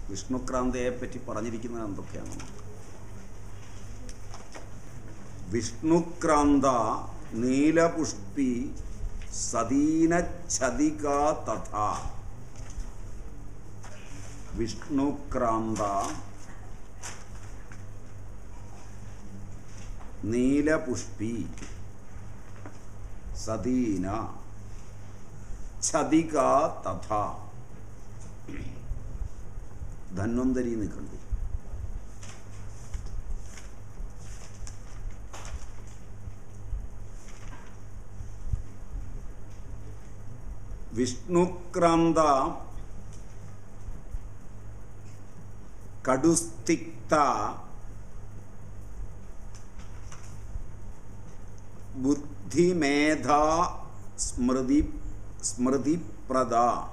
വിഷ്ണുക്രാന്തയെ പറ്റി പറഞ്ഞിരിക്കുന്നത് എന്തൊക്കെയാണ് വിഷ്ണുക്രാന്ത നീലപുഷ്പി സദീനഛതിക തഥാ വിഷ്ണുക്രാന്ത നീലപുഷ്പി സദീന ഛതിക തഥാ ധന്വന്തരി എന്ന് കണ്ടു വിഷ്ണുക്രാന്ത കടുസ്തിക്ത ബുദ്ധിമേധ സ്മൃതി സ്മൃതിപ്രദ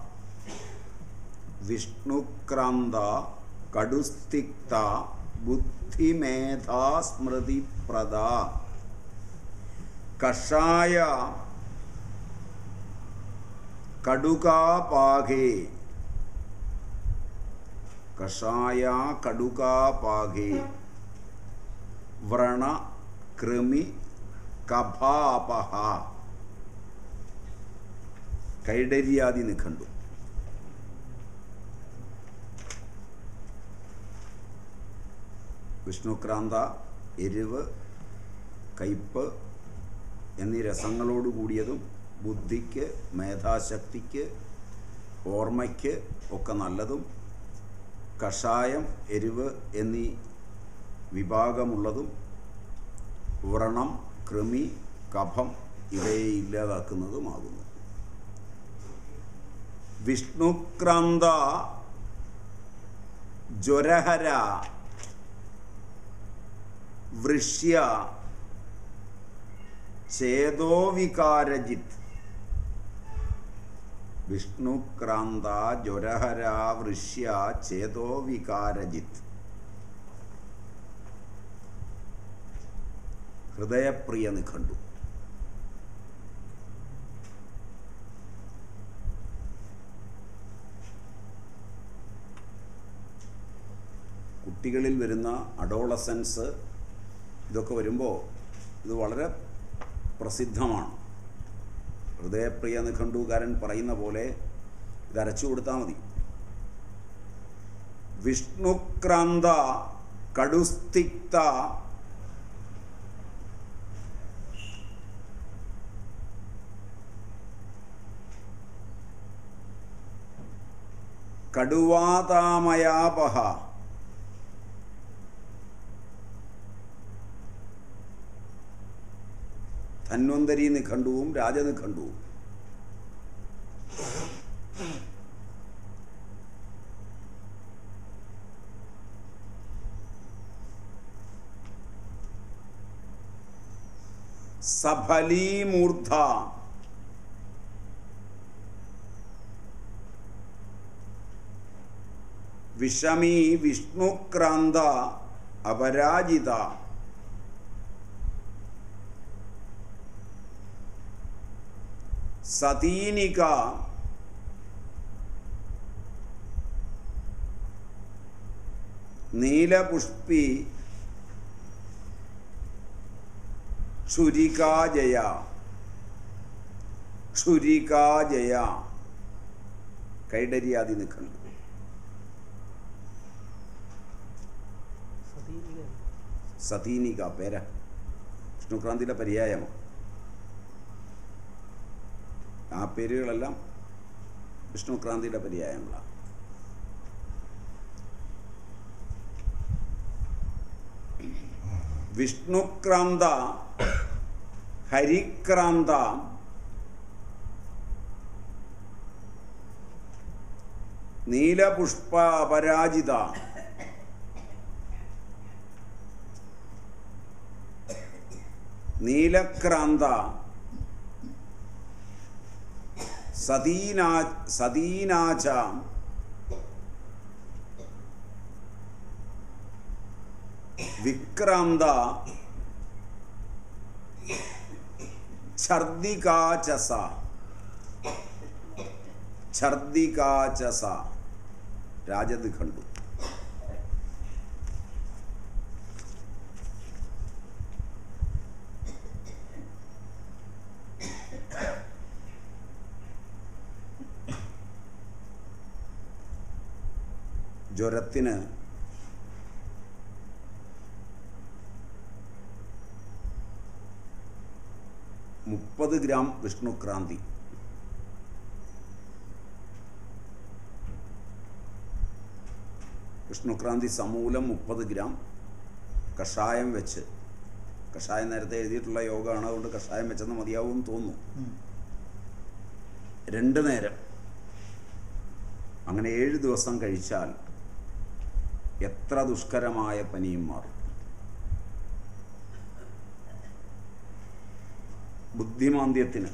വിഷ്ണുക്രാന്ത കടുസ്തിക്ത ബുദ്ധിമേധ സ്മൃതിപ്രദ കഷായ കടുകാപാകേ കഷായ കടുകാപാകേ വ്രണ കൃമി കഭാപഹ കൈഡര്യാദി നിഘണ്ടു വിഷ്ണുക്രാന്ത എരിവ് കയ്പ് എന്നീ രസങ്ങളോട് കൂടിയതും ബുദ്ധിക്ക് മേധാശക്തിക്ക് ഓർമ്മയ്ക്ക് ഒക്കെ നല്ലതും കഷായം എരിവ് എന്നീ വിഭാഗമുള്ളതും വ്രണം കൃമി കഫം ഇവയെ ഇല്ലാതാക്കുന്നതുമാകുന്നു വിഷ്ണുക്രാന്ത ജ്വരഹര വൃഷ്യ ചേതോവികാരജിത് വിഷ്ണുക്രാന്ത ജ്വരഹര വൃഷ്യ ചേതോവികാരജിത് ഹൃദയപ്രിയ നിഘണ്ടു കുട്ടികളിൽ വരുന്ന അഡോളസൻസ് ഇതൊക്കെ വരുമ്പോൾ ഇത് വളരെ പ്രസിദ്ധമാണ് ഹൃദയപ്രിയ നിഘണ്ടുകാരൻ പറയുന്ന പോലെ ഇത് അരച്ചു കൊടുത്താൽ മതി വിഷ്ണുക്രാന്ത കടുസ്തിക്ത കടുവാതാമയാപഹ ധന്വന്തരി നിഘണ്ടുവും രാജനിഘണ്ടുവും സഫലീമൂർധ വിഷമീ വിഷ്ണുക്രാന്ത അപരാജിത സതീനിക നീലപുഷ്പി ക്ഷുരികാജയ ക്ഷുരികാജയ കൈഡരിയാതി നിൽക്കുന്നു സതീനിക പേര വിഷ്ണുക്രാന്തിയുടെ പര്യായമാണ് ആ പേരുകളെല്ലാം വിഷ്ണുക്രാന്തിയുടെ പര്യായങ്ങളാണ് വിഷ്ണുക്രാന്ത ഹരിക്രാന്ത നീലപുഷ്പ അപരാജിത നീലക്രാന്ത സതീനാ സതീനാച വിക്രാന്ത ഛർദികാചസ ഛർദികാചസ രാജത് കണ്ടു ജ്വരത്തിന് മുപ്പത് ഗ്രാം വിഷ്ണുക്രാന്തി വിഷ്ണുക്രാന്തി സമൂലം മുപ്പത് ഗ്രാം കഷായം വെച്ച് കഷായം നേരത്തെ എഴുതിയിട്ടുള്ള യോഗമാണ് അതുകൊണ്ട് കഷായം വെച്ചെന്ന് മതിയാവും തോന്നുന്നു ഉം. രണ്ട് നേരം അങ്ങനെ ഏഴ് ദിവസം കഴിച്ചാൽ എത്ര ദുഷ്കരമായ പനിയും മാറും ബുദ്ധിമാന്ദ്യത്തിന്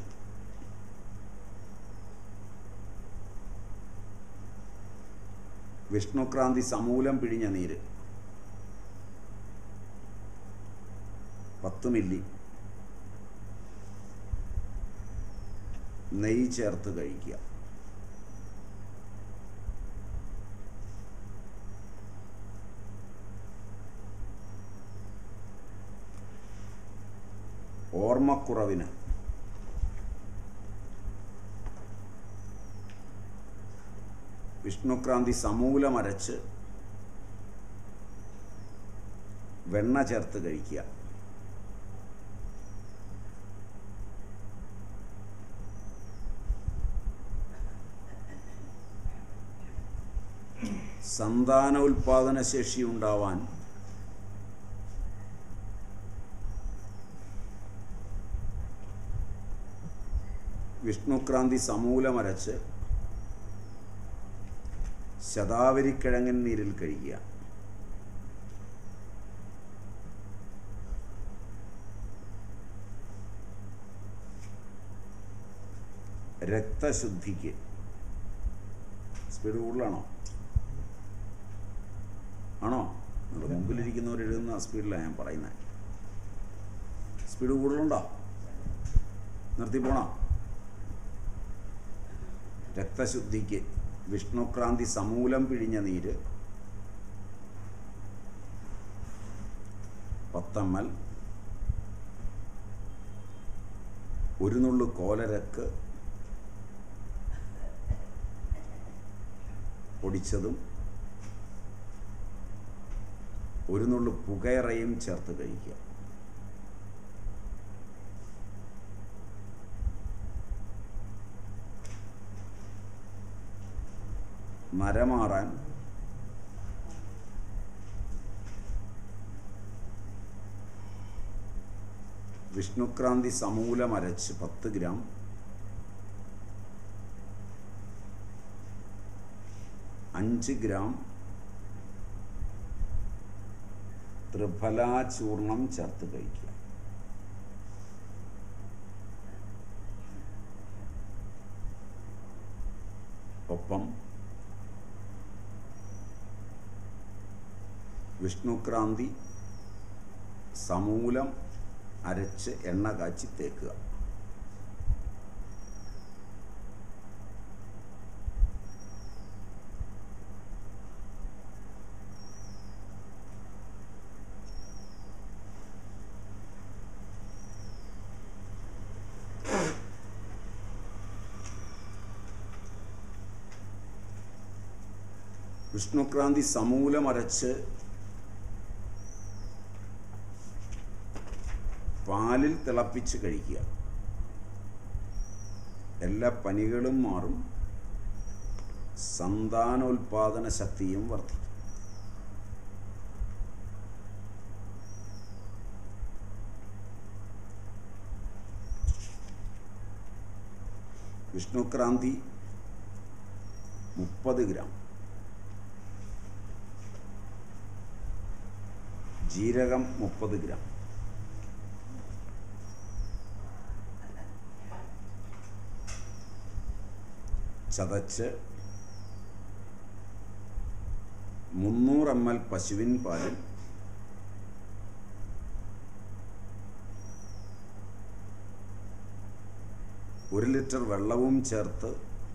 വിഷ്ണുക്രാന്തി സമൂലം പിഴിഞ്ഞ നീര് പത്ത് മില്ലി നെയ്യ് ചേർത്ത് കഴിക്കുക ഓർമ്മക്കുറവിന് വിഷ്ണുക്രാന്തി സമൂലമരച്ച് വെണ്ണ ചേർത്ത് കഴിക്കുക സന്താന ഉൽപാദന ശേഷി ഉണ്ടാവാൻ വിഷ്ണുക്രാന്തി സമൂലമരച്ച് ശതാവരിക്കിഴങ്ങൻ നീരിൽ കഴിക്കുക രക്തശുദ്ധിക്ക് സ്പീഡ് കൂടുതലാണോ ആണോ നിങ്ങളുടെ മുമ്പിലിരിക്കുന്നവർ എഴുതുന്ന സ്പീഡിലാണ് ഞാൻ പറയുന്നത് സ്പീഡ് കൂടുതലുണ്ടോ നിർത്തി പോണോ രക്തശുദ്ധിക്ക് വിഷ്ണുക്രാന്തി സമൂലം പിഴിഞ്ഞ നീര് പത്തമ്മൽ ഒരു നുള്ളു കോലരക്ക് പൊടിച്ചതും ഒരു നുള്ളു പുകയറയും ചേർത്ത് കഴിക്കുക നരമാറാൻ വിഷ്ണുക്രാന്തി സമൂലമരച്ച് പത്ത് ഗ്രാം അഞ്ച് ഗ്രാം ത്രിഫലാ ചൂർണം ചേർത്ത് കഴിക്കുക ഒപ്പം വിഷ്ണുക്രാന്തി സമൂലം അരച്ച് എണ്ണ കാച്ചി തേക്കുക വിഷ്ണുക്രാന്തി സമൂലം അരച്ച് പാലിൽ തിളപ്പിച്ച് കഴിക്കുക എല്ലാ പനികളും മാറും സന്താനോൽപാദന ശക്തിയും വർദ്ധിക്കും വിഷ്ണുക്രാന്തി മുപ്പത് ഗ്രാം ജീരകം മുപ്പത് ഗ്രാം ചതച്ച് മുന്നൂറ് എം എൽ പശുവിൻ പാലിൽ ഒരു ലിറ്റർ വെള്ളവും ചേർത്ത്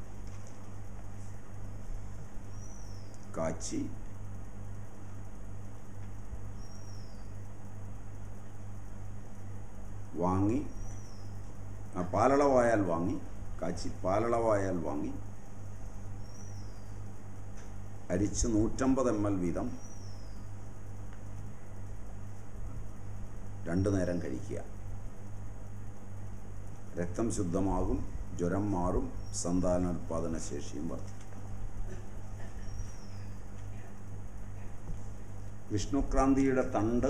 കാച്ചി വാങ്ങി ആ പാലളവായാൽ വാങ്ങി കാച്ചി പാലളവായാൽ വാങ്ങി അരിച്ച് നൂറ്റമ്പത് എം എൽ വീതം രണ്ടു നേരം കഴിക്കുക രക്തം ശുദ്ധമാകും ജ്വരം മാറും സന്താനോൽപാദന ശേഷിയും വർദ്ധിക്കും വിഷ്ണുക്രാന്തിയുടെ തണ്ട്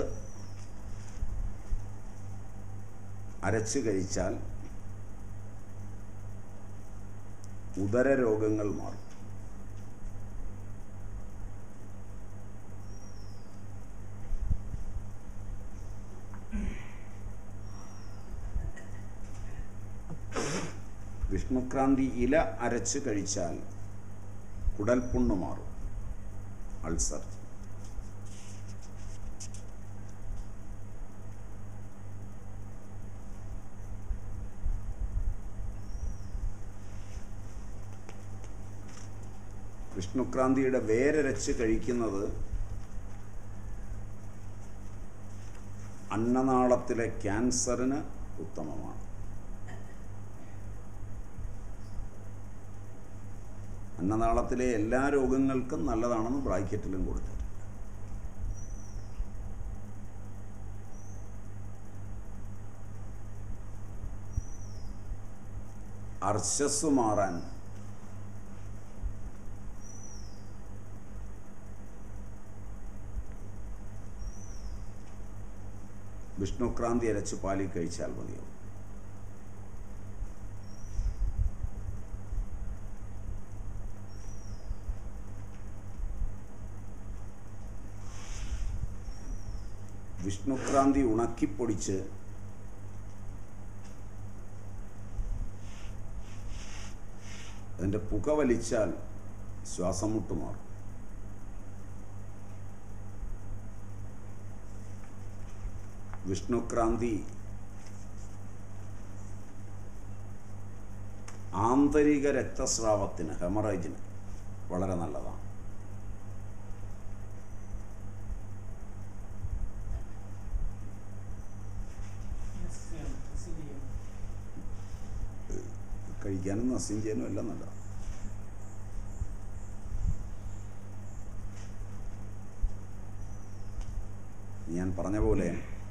അരച്ച് കഴിച്ചാൽ ഉദര രോഗങ്ങൾ മാറും വിഷ്ണുക്രാന്തി ഇല അരച്ച് കഴിച്ചാൽ കുടൽപുണ്ണ് മാറും അൾസർ വിഷ്ണുക്രാന്തിയുടെ വേരരച്ച് കഴിക്കുന്നത് അന്നനാളത്തിലെ ക്യാൻസറിന് ഉത്തമമാണ് അന്നനാളത്തിലെ എല്ലാ രോഗങ്ങൾക്കും നല്ലതാണെന്ന് ബ്രാക്കറ്റിലും കൊടുത്തിട്ടുണ്ട് അർശസ് മാറാൻ വിഷ്ണുക്രാന്തി അരച്ച് പാലിൽ കഴിച്ചാൽ മതിയാവും വിഷ്ണുക്രാന്തി ഉണക്കിപ്പൊടിച്ച് അതിൻ്റെ പുക വലിച്ചാൽ ശ്വാസം മുട്ട് മാറും വിഷ്ണുക്രാന്തി ആന്തരിക രക്തസ്രാവത്തിന് ഹെമറേജിന് വളരെ നല്ലതാണ് കഴിക്കാനും നസ്യം ചെയ്യാനും എല്ലാം നല്ലതാണ് ഞാൻ പറഞ്ഞ പോലെ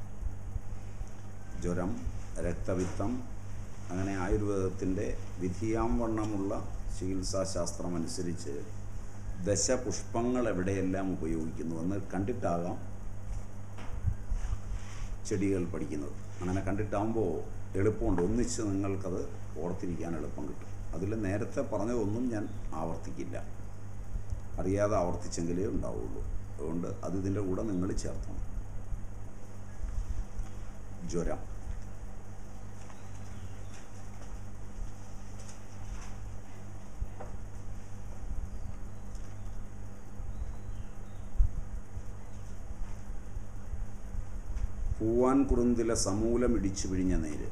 ജ്വരം രക്തപിത്തം അങ്ങനെ ആയുർവേദത്തിൻ്റെ വിധിയാം വണ്ണമുള്ള ചികിത്സാശാസ്ത്രം അനുസരിച്ച് ദശപുഷ്പങ്ങൾ എവിടെയെല്ലാം ഉപയോഗിക്കുന്നു എന്ന് കണ്ടിട്ടാകാം ചെടികൾ പഠിക്കുന്നത് അങ്ങനെ കണ്ടിട്ടാകുമ്പോൾ എളുപ്പമുണ്ട് ഒന്നിച്ച് നിങ്ങൾക്കത് ഓർത്തിരിക്കാൻ എളുപ്പം കിട്ടും അതിൽ നേരത്തെ പറഞ്ഞതൊന്നും ഞാൻ ആവർത്തിക്കില്ല അറിയാതെ ആവർത്തിച്ചെങ്കിലേ ഉണ്ടാവുള്ളൂ അതുകൊണ്ട് അത് ഇതിൻ്റെ കൂടെ നിങ്ങൾ ചേർത്തണം ജ്വരം പൂവാൻ കുറുന്തിലെ സമൂലം ഇടിച്ചു പിഴിഞ്ഞ നേര്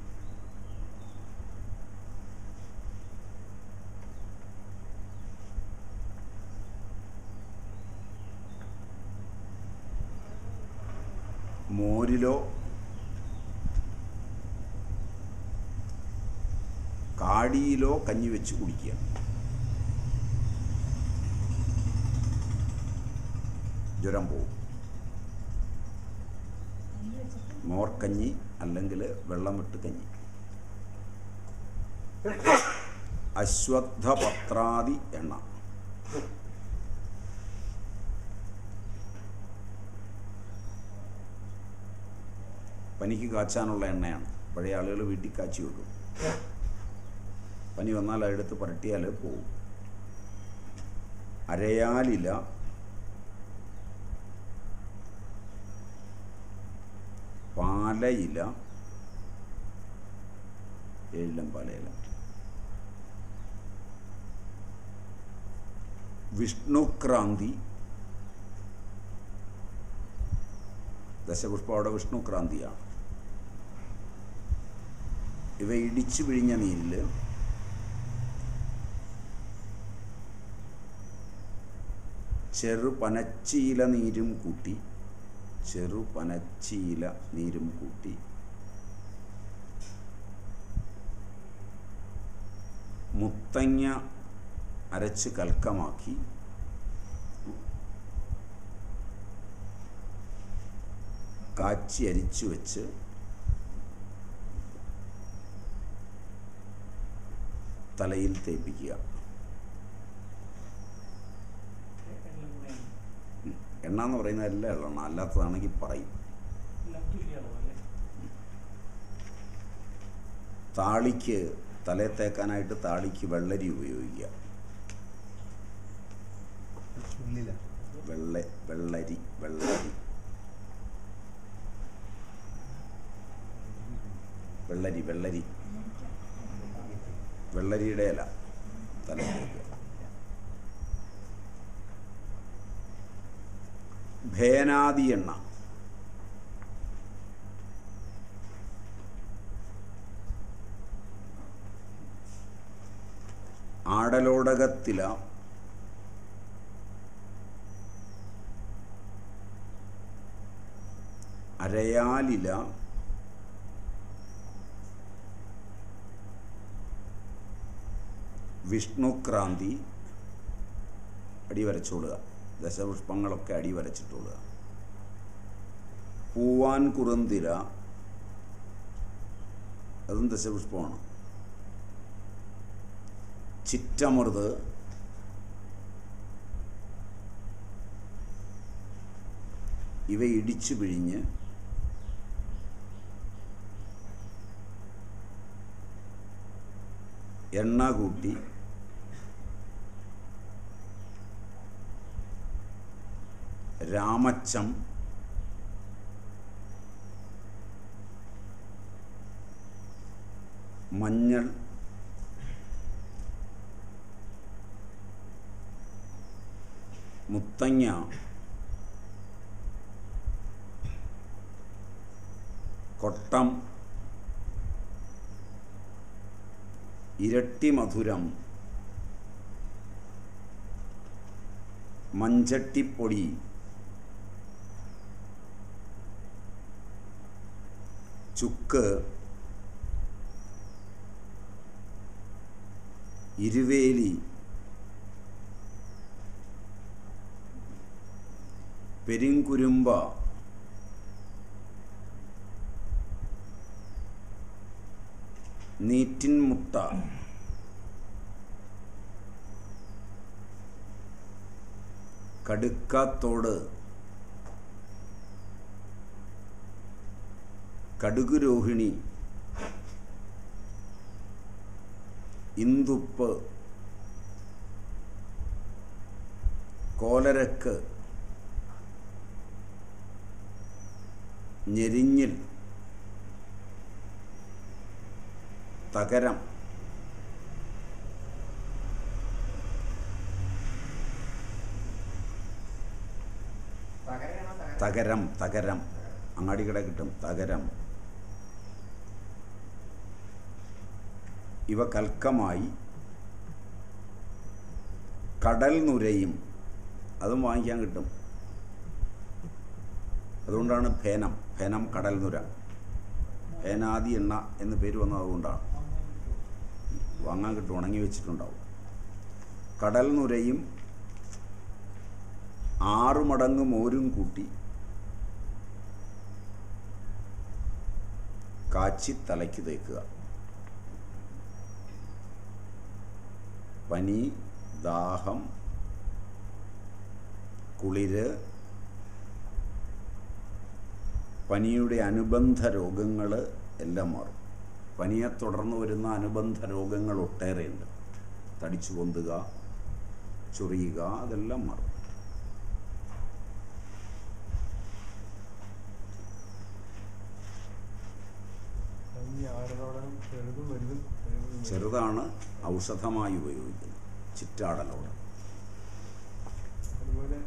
മോരിലോ കാടിയിലോ കഞ്ഞി വെച്ച് കുടിക്കുക ജ്വരം പോവും മോർക്കഞ്ഞി അല്ലെങ്കിൽ വെള്ളം വിട്ട് കഞ്ഞി അശ്വത്ഥപത്രാദി എണ്ണ പനിക്ക് കാച്ചാനുള്ള എണ്ണയാണ് പഴയ ആളുകൾ വീട്ടിൽ കാച്ചി വെക്കും പനി വന്നാൽ അതെടുത്ത് പുരട്ടിയാൽ പോവും അരയാലില പാലയില ഏഴിലം പാലയില വിഷ്ണുക്രാന്തി ദശപുഷ്പം അവിടെ വിഷ്ണുക്രാന്തിയാണ് ഇവ ഇടിച്ചു പിഴിഞ്ഞ നീരിൽ ചെറു പനച്ചീല നീരും കൂട്ടി ചെറു പനച്ചീല നീരും കൂട്ടി മുത്തങ്ങ അരച്ച് കൽക്കമാക്കി കാച്ചി അരിച്ചു വെച്ച് തലയിൽ തേപ്പിക്കുക എല്ലാം കൂടെ ഉം. എണ്ണ എന്ന് പറയുന്നത് എല്ലാം എള്ളണം അല്ലാത്തതാണെങ്കിൽ പറയും എല്ലാം തുല്യമാണോ അല്ലേ താളിക്ക് തലയിൽ തേക്കാനായിട്ട് താളിക്ക് വെള്ളരി ഉപയോഗിക്കുക ഉള്ളില വെള്ള വെള്ളരി വെള്ളരി വെള്ളരി വെള്ളരി വെള്ളരിയുടെ ഇല തലയിൽ തേക്കുക ഭേനാദി എണ്ണ ആടലോടകത്തില അരയാലില വിഷ്ണുക്രാന്തി അടി വരച്ചോളുക ദശപുഷ്പങ്ങളൊക്കെ അടി വരച്ചിട്ടുള്ളുക പൂവാൻ കുറുന്തിര അതും ദശപുഷ്പമാണ് ചിറ്റമൃത് ഇവ ഇടിച്ചു പിഴിഞ്ഞ് എണ്ണ കൂട്ടി രാമച്ചം മഞ്ഞൾ മുത്തങ്ങ കൊട്ടം ഇരട്ടി മധുരം മഞ്ചട്ടിപ്പൊടി ചുക്ക് ഇരുവേലി പെരിങ്കുരുമ്പ നീറ്റിൻ മുട്ട കടുക്കാത്തോട് കടുക് രോഹിണി ഇന്ദുപ്പ് കോലരക്ക് ഞെരിഞ്ഞിൽ തകരം തകരം തകരം അങ്ങാടി കട കിട്ടും തകരം ഇവ കൽക്കമായി കടൽ നുരയും അതും വാങ്ങിക്കാൻ കിട്ടും അതുകൊണ്ടാണ് ഫേനം ഫേനം കടൽ നുര ഫേനാദി എണ്ണ എന്ന് പേര് വന്നത് അതുകൊണ്ടാണ് വാങ്ങാൻ കിട്ടും ഉണങ്ങി വെച്ചിട്ടുണ്ടാവും കടൽ നുരയും ആറു മടങ്ങ് മോരും കൂട്ടി കാച്ചി തലയ്ക്ക് തേക്കുക പനി ദാഹം കുളിര് പനിയുടെ അനുബന്ധ രോഗങ്ങൾ എല്ലാം മാറും പനിയെ തുടർന്ന് വരുന്ന അനുബന്ധ രോഗങ്ങൾ ഒട്ടേറെയുണ്ട് തടിച്ചു പൊന്തുക ചൊറിയുക അതെല്ലാം മാറും ഈ ആടലോടകം ചെറുതും വലുതും ചെറുതും ചെറുതാണ് ഔഷധമായി ഉപയോഗിക്കുന്നത് ചിറ്റാടലോട് അതുപോലെ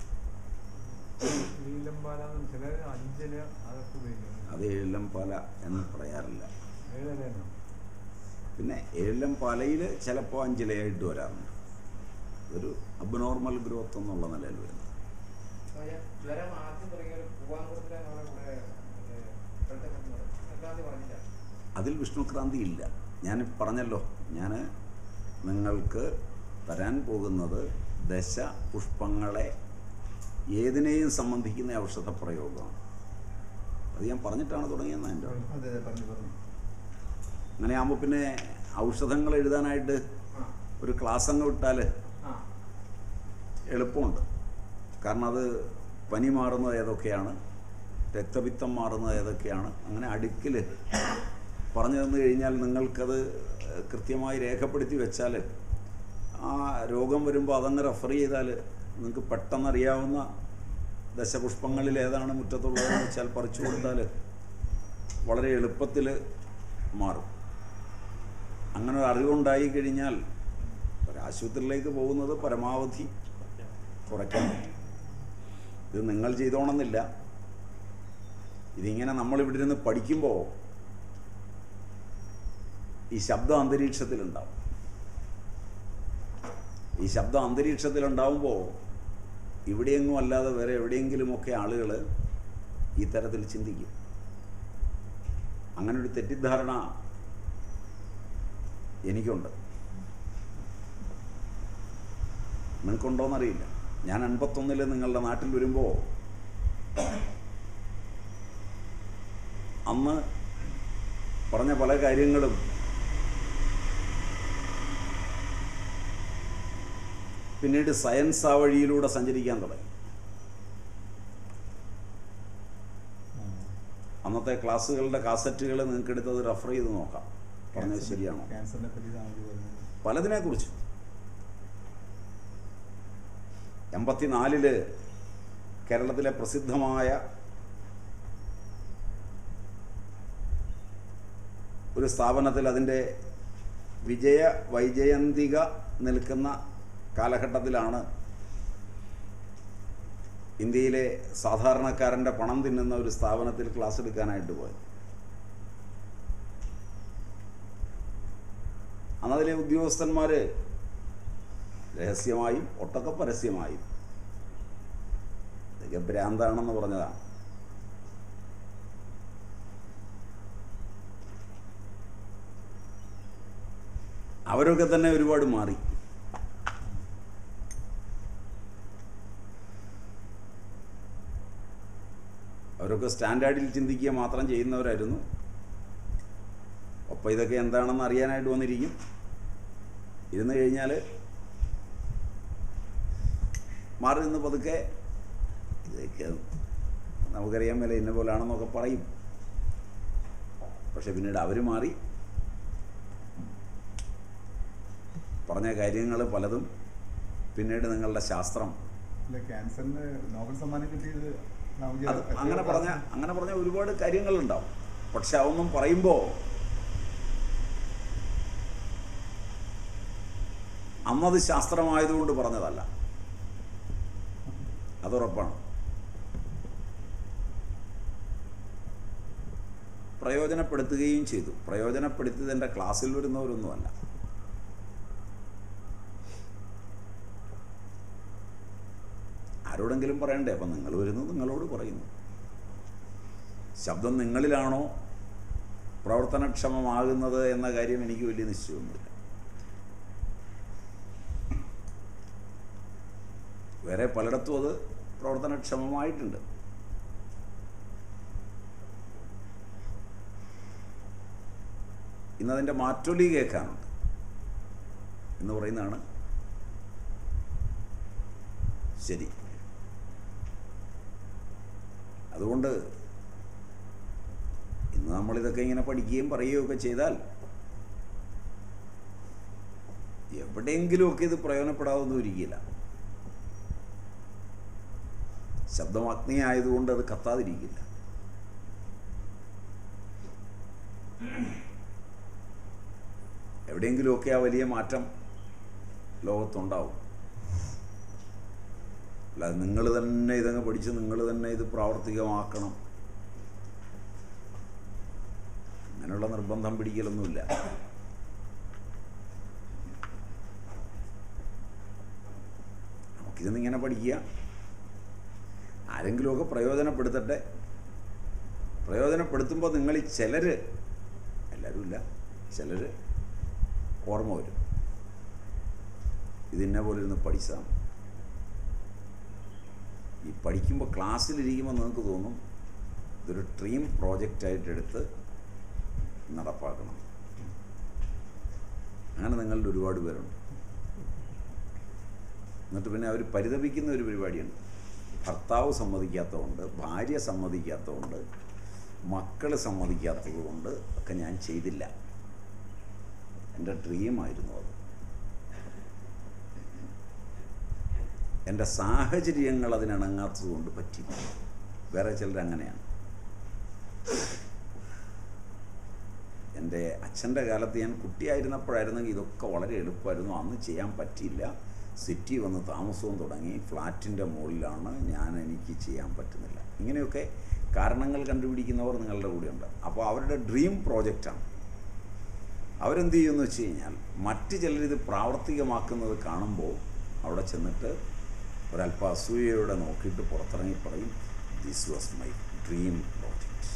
നീലംപാല ചില അഞ്ചില അതൊക്കെ ഉപയോഗിക്കുന്നത് അത് ഏഴലം പാല എന്ന് പറയാറില്ല ഏഴരയാണോ പിന്നെ ഏഴലം പാലയിൽ ചിലപ്പോൾ അഞ്ചിലയായിട്ട് വരാറുണ്ട് ഒരു അബ്നോർമൽ ഗ്രോത്ത് എന്നുള്ള നിലയിൽ വരുന്നത് ജ്വരം ആദ്യം തുടങ്ങിയ ഒരു പൂവാങ്കുളത്തിലെ നമ്മുടെ കൂടെ ഏഹ്, ഇപ്പോഴത്തെ സംക്രാന്തി പറഞ്ഞില്ല അതിൽ വിഷ്ണുക്രാന്തി ഇല്ല ഞാൻ പറഞ്ഞല്ലോ ഞാൻ നിങ്ങൾക്ക് തരാൻ പോകുന്നത് ദശ പുഷ്പങ്ങളെ ഏതിനെയും സംബന്ധിക്കുന്ന ഔഷധ പ്രയോഗമാണ് അത് ഞാൻ പറഞ്ഞിട്ടാണ് തുടങ്ങിയെന്ന് എൻ്റെ അതെ അതെ പറഞ്ഞു പറഞ്ഞു അങ്ങനെ ആകുമ്പോൾ പിന്നെ ഔഷധങ്ങൾ എഴുതാനായിട്ട് ആ ഒരു ക്ലാസ് അങ്ങ് വിട്ടാൽ ആ എളുപ്പമുണ്ട് കാരണം അത് പനി മാറുന്നത് ഏതൊക്കെയാണ് രക്തപിത്തം മാറുന്നത് ഏതൊക്കെയാണ് അങ്ങനെ അടുക്കിൽ പറഞ്ഞു തന്നു കഴിഞ്ഞാൽ നിങ്ങൾക്കത് കൃത്യമായി രേഖപ്പെടുത്തി വെച്ചാൽ ആ രോഗം വരുമ്പോൾ അതങ്ങ് റെഫർ ചെയ്താൽ നിങ്ങൾക്ക് പെട്ടെന്നറിയാവുന്ന ദശപുഷ്പങ്ങളിൽ ഏതാണ് മുറ്റത്തുള്ളതെന്ന് വെച്ചാൽ പറിച്ചു കൊടുത്താൽ വളരെ എളുപ്പത്തിൽ മാറും അങ്ങനെ ഒരു അറിവുണ്ടായി കഴിഞ്ഞാൽ ഒരാശുപത്രിയിലേക്ക് പോകുന്നത് പരമാവധി കുറയ്ക്കണം ഇത് നിങ്ങൾ ചെയ്തോണമെന്നില്ല ഇതിങ്ങനെ നമ്മളിവിടെ ഇരുന്ന് പഠിക്കുമ്പോൾ ഈ ശബ്ദം അന്തരീക്ഷത്തിലുണ്ടാവും ഈ ശബ്ദം അന്തരീക്ഷത്തിലുണ്ടാവുമ്പോൾ ഇവിടെയെങ്ങും അല്ലാതെ വേറെ എവിടെയെങ്കിലുമൊക്കെ ആളുകൾ ഈ തരത്തിൽ ചിന്തിക്കും അങ്ങനെ ഒരു തെറ്റിദ്ധാരണ എനിക്കുണ്ട് നിങ്ങൾക്കുണ്ടോയെന്നറിയില്ല ഞാൻ അൻപത്തൊന്നിൽ നിങ്ങളുടെ നാട്ടിൽ വരുമ്പോൾ അന്ന് പറഞ്ഞ പല കാര്യങ്ങളും പിന്നീട് സയൻസ് ആ വഴിയിലൂടെ സഞ്ചരിക്കാൻ തുടങ്ങി അന്നത്തെ ക്ലാസ്സുകളുടെ കാസറ്റുകൾ നിങ്ങൾക്ക് എടുത്തത് റെഫർ ചെയ്ത് നോക്കാം പറഞ്ഞത് ശരിയാണോ ക്യാൻസറിനെ പറ്റി താങ്കൾ പറഞ്ഞത് പലതിനെക്കുറിച്ച് എൺപത്തിനാലില് കേരളത്തിലെ പ്രസിദ്ധമായ ഒരു സ്ഥാപനത്തിൽ അതിൻ്റെ വിജയ വൈജയന്തിക നിൽക്കുന്ന കാലഘട്ടത്തിലാണ് ഇന്ത്യയിലെ സാധാരണക്കാരൻ്റെ പണം തിന്നുന്ന ഒരു സ്ഥാപനത്തിൽ ക്ലാസ് എടുക്കാനായിട്ട് പോയത് അന്നതിലെ ഉദ്യോഗസ്ഥന്മാർ രഹസ്യമായും ഒട്ടൊക്കെ പരസ്യമായും ഇതൊക്കെ ഭ്രാന്താണെന്ന് പറഞ്ഞതാണ് അവരൊക്കെ തന്നെ ഒരുപാട് മാറി അവരൊക്കെ സ്റ്റാൻഡേർഡിൽ ചിന്തിക്കുക മാത്രം ചെയ്യുന്നവരായിരുന്നു ഒപ്പം ഇതൊക്കെ എന്താണെന്ന് അറിയാനായിട്ട് വന്നിരിക്കും ഇരുന്ന് കഴിഞ്ഞാൽ മാറി നിന്ന് പതുക്കെ ഇതൊക്കെ നമുക്കറിയാൻ മേലെ ഇന്ന പോലാണെന്നൊക്കെ പറയും പക്ഷെ പിന്നീട് അവർ മാറി പറഞ്ഞ കാര്യങ്ങൾ പലതും പിന്നീട് നിങ്ങളുടെ ശാസ്ത്രം ഇല്ല ക്യാൻസറിന് നോബൽ സമ്മാനം കിട്ടിയത് നമുക്ക് അത് അങ്ങനെ പറഞ്ഞ അങ്ങനെ പറഞ്ഞ ഒരുപാട് കാര്യങ്ങളുണ്ടാവും പക്ഷെ അതൊന്നും പറയുമ്പോൾ അന്നത് ശാസ്ത്രമായതുകൊണ്ട് പറഞ്ഞതല്ല അതുറപ്പാണ് പ്രയോജനപ്പെടുത്തുകയും ചെയ്തു പ്രയോജനപ്പെടുത്തിയത് എൻ്റെ ക്ലാസ്സിൽ വരുന്നവരൊന്നുമല്ല ആരോടെങ്കിലും പറയണ്ടേ അപ്പം നിങ്ങൾ വരുന്നു നിങ്ങളോട് പറയുന്നു ശബ്ദം നിങ്ങളിലാണോ പ്രവർത്തനക്ഷമമാകുന്നത് എന്ന കാര്യം എനിക്ക് വലിയ നിശ്ചയമൊന്നുമില്ല വേറെ പലയിടത്തും അത് പ്രവർത്തനക്ഷമമായിട്ടുണ്ട് ഇന്നതിൻ്റെ മാറ്റൊലി കേൾക്കാനുണ്ട് എന്ന് പറയുന്നതാണ് ശരി അതുകൊണ്ട് ഇന്ന് നമ്മളിതൊക്കെ ഇങ്ങനെ പഠിക്കുകയും പറയുകയും ഒക്കെ ചെയ്താൽ എവിടെയെങ്കിലുമൊക്കെ ഇത് പ്രയോജനപ്പെടാതൊന്നും ഇരിക്കില്ല ശബ്ദം അഗ്നി ആയതുകൊണ്ട് അത് കത്താതിരിക്കില്ല എവിടെയെങ്കിലുമൊക്കെ ആ വലിയ മാറ്റം ലോകത്തുണ്ടാവും അല്ലാതെ നിങ്ങൾ തന്നെ ഇതങ്ങ് പഠിച്ച് നിങ്ങൾ തന്നെ ഇത് പ്രാവർത്തികമാക്കണം അങ്ങനെയുള്ള നിർബന്ധം പിടിക്കലൊന്നുമില്ല നമുക്കിതൊന്നും ഇങ്ങനെ പഠിക്കുക ആരെങ്കിലുമൊക്കെ പ്രയോജനപ്പെടുത്തട്ടെ പ്രയോജനപ്പെടുത്തുമ്പോൾ നിങ്ങൾ ചിലർ എല്ലാവരും ഇല്ല ചിലർ ഓർമ്മ വരും ഇതിന്നെ പോലെ ഇരുന്ന് പഠിച്ചതാണ് ഈ പഠിക്കുമ്പോൾ ക്ലാസ്സിലിരിക്കുമ്പോൾ നിങ്ങൾക്ക് തോന്നും ഇതൊരു ഡ്രീം പ്രോജക്റ്റായിട്ട് എടുത്ത് നടപ്പാക്കണം അങ്ങനെ നിങ്ങളുടെ ഒരുപാട് പേരുണ്ട് എന്നിട്ട് പിന്നെ അവർ പരിതപിക്കുന്ന ഒരു പരിപാടിയുണ്ട് ഭർത്താവ് സമ്മതിക്കാത്തതുകൊണ്ട് ഭാര്യ സമ്മതിക്കാത്തതുകൊണ്ട് മക്കൾ സമ്മതിക്കാത്തത് കൊണ്ട് ഒക്കെ ഞാൻ ചെയ്തില്ല എൻ്റെ ഡ്രീമായിരുന്നു അത് എൻ്റെ സാഹചര്യങ്ങൾ അതിനിണങ്ങാത്തത് കൊണ്ട് പറ്റില്ല വേറെ ചിലർ അങ്ങനെയാണ് എൻ്റെ അച്ഛൻ്റെ കാലത്ത് ഞാൻ കുട്ടിയായിരുന്നപ്പോഴായിരുന്നെങ്കിൽ ഇതൊക്കെ വളരെ എളുപ്പമായിരുന്നു അന്ന് ചെയ്യാൻ പറ്റിയില്ല സിറ്റി വന്ന് താമസവും തുടങ്ങി ഫ്ലാറ്റിൻ്റെ മുകളിലാണ് ഞാൻ എനിക്ക് ചെയ്യാൻ പറ്റുന്നില്ല ഇങ്ങനെയൊക്കെ കാരണങ്ങൾ കണ്ടുപിടിക്കുന്നവർ നിങ്ങളുടെ കൂടെയുണ്ട് അപ്പോൾ അവരുടെ ഡ്രീം പ്രോജക്റ്റാണ് അവരെന്ത് ചെയ്യുമെന്ന് വെച്ച് കഴിഞ്ഞാൽ മറ്റ് ചിലരിത് പ്രാവർത്തികമാക്കുന്നത് കാണുമ്പോൾ അവിടെ ചെന്നിട്ട് ഒരല്പ അസൂയയോടെ നോക്കിയിട്ട് പുറത്തിറങ്ങി പറയും this was my dream project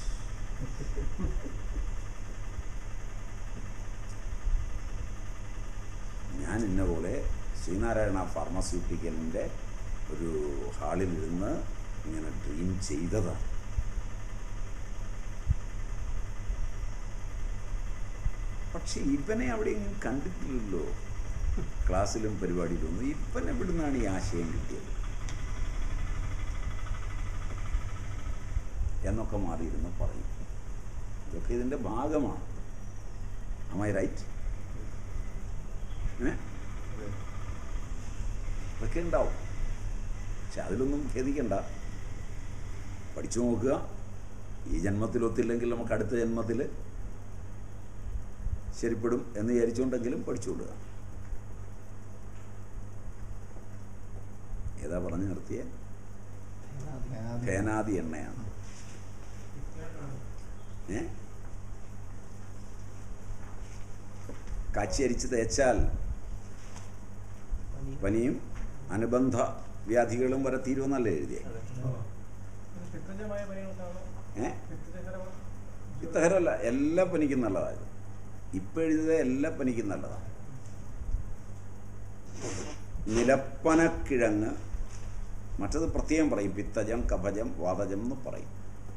ഞാൻ ഇന്ന പോലെ ശ്രീനാരായണ ഫാർമസ്യൂട്ടിക്കലിൻ്റെ ഒരു ഹാളിലിരുന്ന് ഇങ്ങനെ ഡ്രീം ചെയ്തതാണ് പക്ഷെ ഇവനെ അവിടെയെങ്കിലും കണ്ടിട്ടില്ലല്ലോ ക്ലാസ്സിലും പരിപാടിയിലൊന്നും ഇവൻ എവിടുന്നാണ് ഈ ആശയം കിട്ടിയത് എന്നൊക്കെ മാറിയിരുന്ന് പറയും ഇതൊക്കെ ഇതിൻ്റെ ഭാഗമാണ് അമ്മായി റൈറ്റ് ഏ ഇതൊക്കെ ഉണ്ടാവും പക്ഷെ അതിലൊന്നും ഖേദിക്കണ്ട പഠിച്ചു നോക്കുക ഈ ജന്മത്തിലൊത്തില്ലെങ്കിൽ നമുക്ക് അടുത്ത ജന്മത്തിൽ ശരിപ്പെടും എന്ന് വിചാരിച്ചുകൊണ്ടെങ്കിലും പഠിച്ചുകൊള്ളുക ഏതാ പറഞ്ഞു നിർത്തിയ ഫേനാദി എണ്ണയാണ് ഏ കാച്ചി അരിച്ച് തേച്ചാൽ പനിയും അനുബന്ധ വ്യാധികളും വരെ തീരുമെന്നല്ലേ എഴുതിയേ പിത്തജമായ പനികൾക്കാണോ ഏ പിത്തജകരമാണ് ഇത്തരമല്ല എല്ലാ പനിക്കും നല്ലതാണ് ഇപ്പം എഴുതിയത് എല്ലാ പനിക്കും നല്ലതാണ് നിലപ്പനക്കിഴങ്ങ് മറ്റത് പ്രത്യേകം പറയും പിത്തജം കഫജം വാതജം എന്ന് പറയും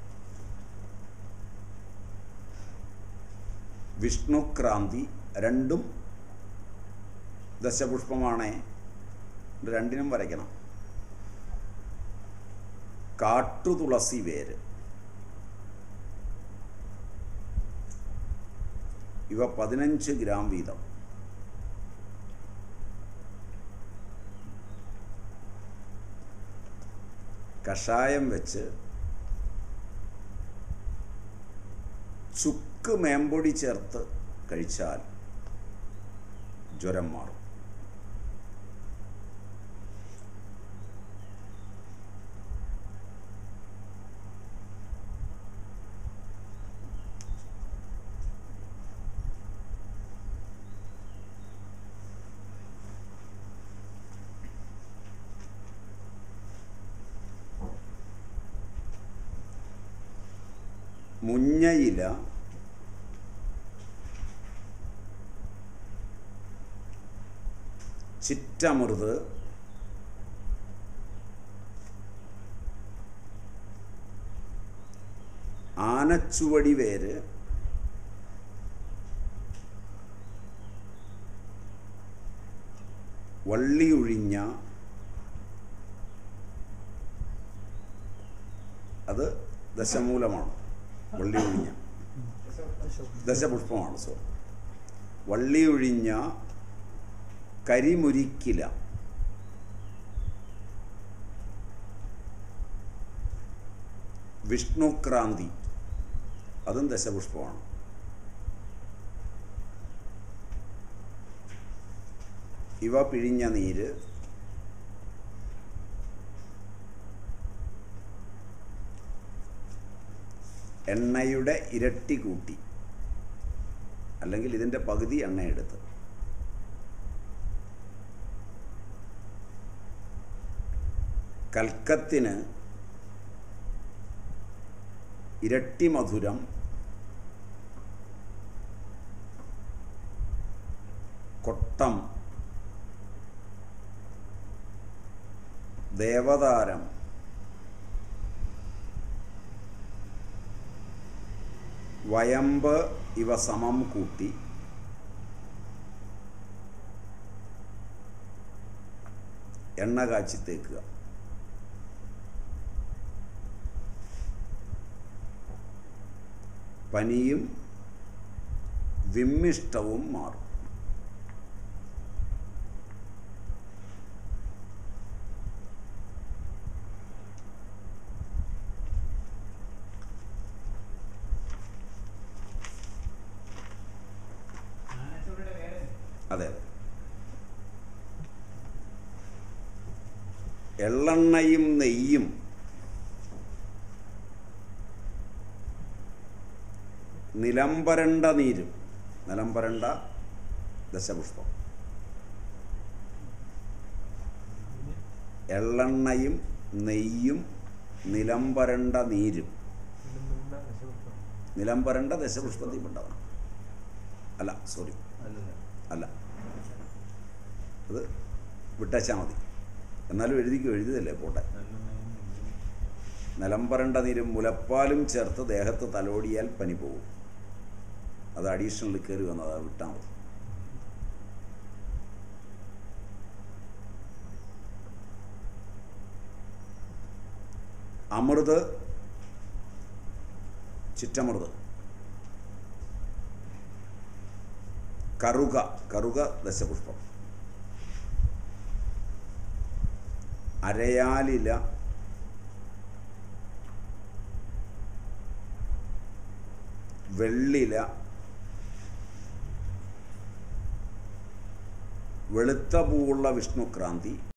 വിഷ്ണുക്രാന്തി രണ്ടും ദശപുഷ്പമാണേ ഇത് രണ്ടിനും വരയ്ക്കണം കാട്ടുതുളസി വേര് ഇവ പതിനഞ്ച് ഗ്രാം വീതം കഷായം വെച്ച് ചുക്ക് മേമ്പൊടി ചേർത്ത് കഴിച്ചാൽ ജ്വരം മാറും മുഞ്ഞയില ചിറ്റമൃത് ആനച്ചുവടി വേര് വള്ളിയൊഴിഞ്ഞ അത് ദശമൂലമാണ് വള്ളിയൊഴിഞ്ഞ ദശപുഷ്പമാണ് സോറി വള്ളിയൊഴിഞ്ഞ കരിമുരിക്കില വിഷ്ണുക്രാന്തി അതും ദശപുഷ്പമാണ് ഇവ പിഴിഞ്ഞ നീര് എണ്ണയുടെ ഇരട്ടി കൂട്ടി അല്ലെങ്കിൽ ഇതിൻ്റെ പകുതി എണ്ണയെടുത്ത് കൽക്കത്തിന് ഇരട്ടി മധുരം കൊട്ടം ദേവതാരം വയമ്പ് ഇവ സമം കൂട്ടി എണ്ണ കാച്ചി തേക്കുക പനിയും വിമ്മിഷ്ടവും മാറും ആനച്ചൂടിയുടെ വേറെ അതെ അതെ എള്ളെണ്ണയും നെയ്യും നിലംപരണ്ട നീരും നിലംപരണ്ട ദശപുഷ്പം എള്ളെണ്ണയും നെയ്യും നിലംപരണ്ട നീരും നിലംപരണ്ട ദശപുഷ്പത്തിൽ ഉണ്ടാവണം അല്ല സോറി അല്ല അത് വിട്ടച്ചാൽ മതി എന്നാലും എഴുതിക്കോ എഴുതിയതല്ലേ പോട്ടെ നിലംപരണ്ട നീരും മുലപ്പാലും ചേർത്ത് ദേഹത്ത് തലോടിയാൽ പനി പോകും അത് അഡീഷണൽ കയറി വന്നത് അത് വിട്ടാൽ മതി അമൃത് ചിറ്റമൃത് കറുക കറുക ദശപുഷ്പം അരയാലില വെള്ളില വെളുത്ത പൂവുള്ള വിഷ്ണുക്രാന്തി